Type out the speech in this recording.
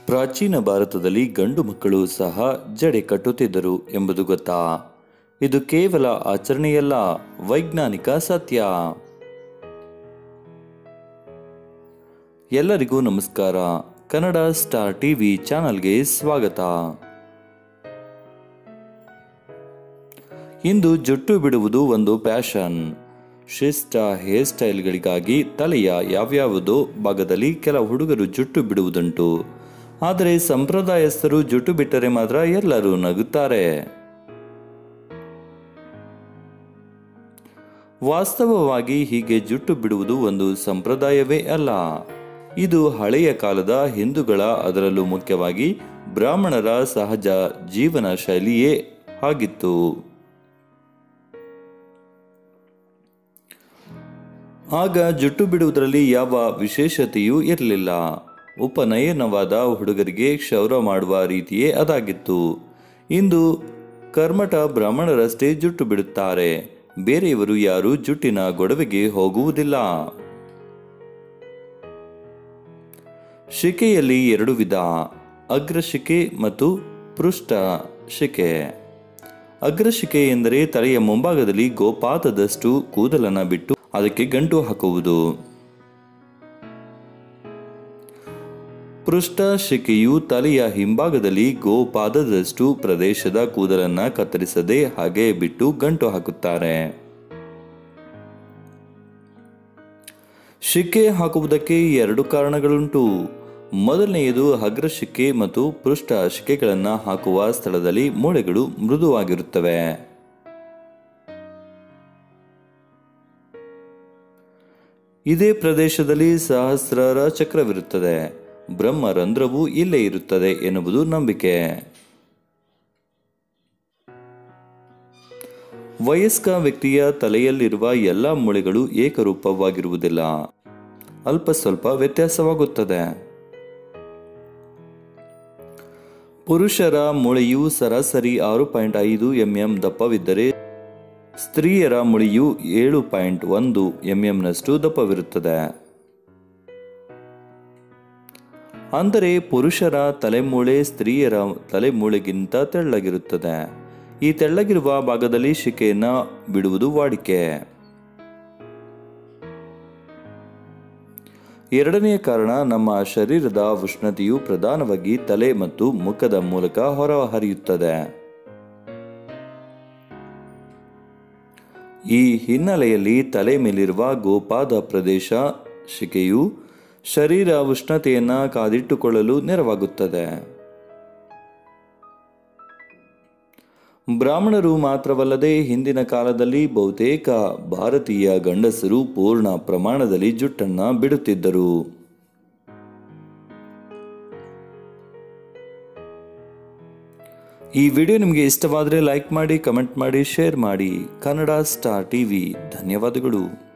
ಪ್ರಾಚೀನ ಭಾರತದಲ್ಲಿ ಗಂಡು ಮಕ್ಕಳು ಸಹ ಜಡೆ ಕಟ್ಟುತ್ತಿದ್ದರು ಎಂಬುದು ಗೊತ್ತಾ ಇದು ಕೇವಲ ಆಚರಣೆಯಲ್ಲ ವೈಜ್ಞಾನಿಕ ಸತ್ಯ ಎಲ್ಲರಿಗೂ ನಮಸ್ಕಾರ ಕನ್ನಡ ಸ್ಟಾರ್ ಟಿವಿ ಚಾನಲ್ಗೆ ಸ್ವಾಗತ ಇಂದು ಜುಟ್ಟು ಬಿಡುವುದು ಒಂದು ಪ್ಯಾಷನ್ ಶಿಷ್ಟ ಹೇರ್ ಸ್ಟೈಲ್ಗಳಿಗಾಗಿ ತಲೆಯ ಯಾವ್ಯಾವುದೋ ಭಾಗದಲ್ಲಿ ಕೆಲ ಹುಡುಗರು ಜುಟ್ಟು ಬಿಡುವುದುಂಟು ಆದರೆ ಸಂಪ್ರದಾಯಸ್ಥರು ಜುಟ್ಟು ಬಿಟ್ಟರೆ ಮಾತ್ರ ಎಲ್ಲರೂ ನಗುತ್ತಾರೆ ವಾಸ್ತವವಾಗಿ ಹೀಗೆ ಜುಟ್ಟು ಬಿಡುವುದು ಒಂದು ಸಂಪ್ರದಾಯವೇ ಅಲ್ಲ ಇದು ಹಳೆಯ ಕಾಲದ ಹಿಂದೂಗಳ ಅದರಲ್ಲೂ ಮುಖ್ಯವಾಗಿ ಬ್ರಾಹ್ಮಣರ ಸಹಜ ಜೀವನ ಶೈಲಿಯೇ ಆಗಿತ್ತು ಆಗ ಜುಟ್ಟು ಬಿಡುವುದರಲ್ಲಿ ಯಾವ ವಿಶೇಷತೆಯೂ ಇರಲಿಲ್ಲ ಉಪನಯನವಾದ ಹುಡುಗರಿಗೆ ಕ್ಷೌರ ಮಾಡುವ ರೀತಿಯೇ ಅದಾಗಿತ್ತು ಇಂದು ಕರ್ಮಠ ಬ್ರಾಹ್ಮಣರಷ್ಟೇ ಜುಟ್ಟು ಬಿಡುತ್ತಾರೆ ಬೇರೆಯವರು ಯಾರು ಜುಟ್ಟಿನ ಗೊಡವೆಗೆ ಹೋಗುವುದಿಲ್ಲ ಶಿಕೆಯಲ್ಲಿ ಎರಡು ವಿಧ ಅಗ್ರಶಿಕೆ ಮತ್ತು ಪೃಷ್ಠ ಶಿಕೆ ಅಗ್ರಶಿಕೆ ಎಂದರೆ ತಲೆಯ ಮುಂಭಾಗದಲ್ಲಿ ಗೋಪಾತದಷ್ಟು ಕೂದಲನ್ನ ಬಿಟ್ಟು ಅದಕ್ಕೆ ಗಂಟು ಹಾಕುವುದು ಪೃಷ್ಠ ಶಿಕೆಯು ತಲೆಯ ಹಿಂಭಾಗದಲ್ಲಿ ಗೋಪಾದದಷ್ಟು ಪ್ರದೇಶದ ಕೂದಲನ್ನ ಕತ್ತರಿಸದೆ ಹಾಗೆ ಬಿಟ್ಟು ಗಂಟು ಹಾಕುತ್ತಾರೆ ಶಿಕೆ ಹಾಕುವುದಕ್ಕೆ ಎರಡು ಕಾರಣಗಳುಂಟು ಮೊದಲನೆಯದು ಅಗ್ರಶಿಕೆ ಮತ್ತು ಪೃಷ್ಠ ಶಿಕೆಗಳನ್ನು ಹಾಕುವ ಸ್ಥಳದಲ್ಲಿ ಮೂಳೆಗಳು ಮೃದುವಾಗಿರುತ್ತವೆ ಇದೇ ಪ್ರದೇಶದಲ್ಲಿ ಸಹಸ್ರಾರ ಚಕ್ರವಿರುತ್ತದೆ ಬ್ರಹ್ಮರಂಧ್ರವೂ ಇಲ್ಲೇ ಇರುತ್ತದೆ ಎನ್ನುವುದು ನಂಬಿಕೆ ವಯಸ್ಕ ವ್ಯಕ್ತಿಯ ತಲೆಯಲ್ಲಿರುವ ಎಲ್ಲ ಮೂಳೆಗಳು ಏಕರೂಪವಾಗಿರುವುದಿಲ್ಲ ಅಲ್ಪ ಸ್ವಲ್ಪ ವ್ಯತ್ಯಾಸವಾಗುತ್ತದೆ ಪುರುಷರ ಮೂಳೆಯು ಸರಾಸರಿ ಆರು ಪಾಯಿಂಟ್ ಐದು ಎಂಎಂ ದಪ್ಪವಿದ್ದರೆ ಸ್ತ್ರೀಯರ ಮುಳಿಯು ಏಳು ಪಾಯಿಂಟ್ ಒಂದು ಎಂಎಂನಷ್ಟು ದಪ್ಪವಿರುತ್ತದೆ ಅಂದರೆ ಪುರುಷರ ತಲೆಮೂಳೆ ಸ್ತ್ರೀಯರ ತಲೆಮೂಳೆಗಿಂತ ತೆಳ್ಳಗಿರುತ್ತದೆ ಈ ತೆಳ್ಳಗಿರುವ ಭಾಗದಲ್ಲಿ ಶಿಕೆಯನ್ನ ಬಿಡುವುದು ವಾಡಿಕೆ ಎರಡನೆಯ ಕಾರಣ ನಮ್ಮ ಶರೀರದ ಉಷ್ಣತೆಯು ಪ್ರಧಾನವಾಗಿ ತಲೆ ಮತ್ತು ಮುಖದ ಮೂಲಕ ಹೊರಹರಿಯುತ್ತದೆ ಈ ಹಿನ್ನೆಲೆಯಲ್ಲಿ ತಲೆ ಮೇಲಿರುವ ಗೋಪಾದ ಪ್ರದೇಶ ಶಿಕೆಯು ಶರೀರ ಉಷ್ಣತೆಯನ್ನ ಕಾದಿಟ್ಟುಕೊಳ್ಳಲು ನೆರವಾಗುತ್ತದೆ ಬ್ರಾಹ್ಮಣರು ಮಾತ್ರವಲ್ಲದೆ ಹಿಂದಿನ ಕಾಲದಲ್ಲಿ ಬಹುತೇಕ ಭಾರತೀಯ ಗಂಡಸರು ಪೂರ್ಣ ಪ್ರಮಾಣದಲ್ಲಿ ಜುಟ್ಟನ್ನ ಬಿಡುತ್ತಿದ್ದರು ಈ ವಿಡಿಯೋ ನಿಮಗೆ ಇಷ್ಟವಾದರೆ ಲೈಕ್ ಮಾಡಿ ಕಮೆಂಟ್ ಮಾಡಿ ಶೇರ್ ಮಾಡಿ ಕನ್ನಡ ಸ್ಟಾರ್ ಟಿವಿ ಧನ್ಯವಾದಗಳು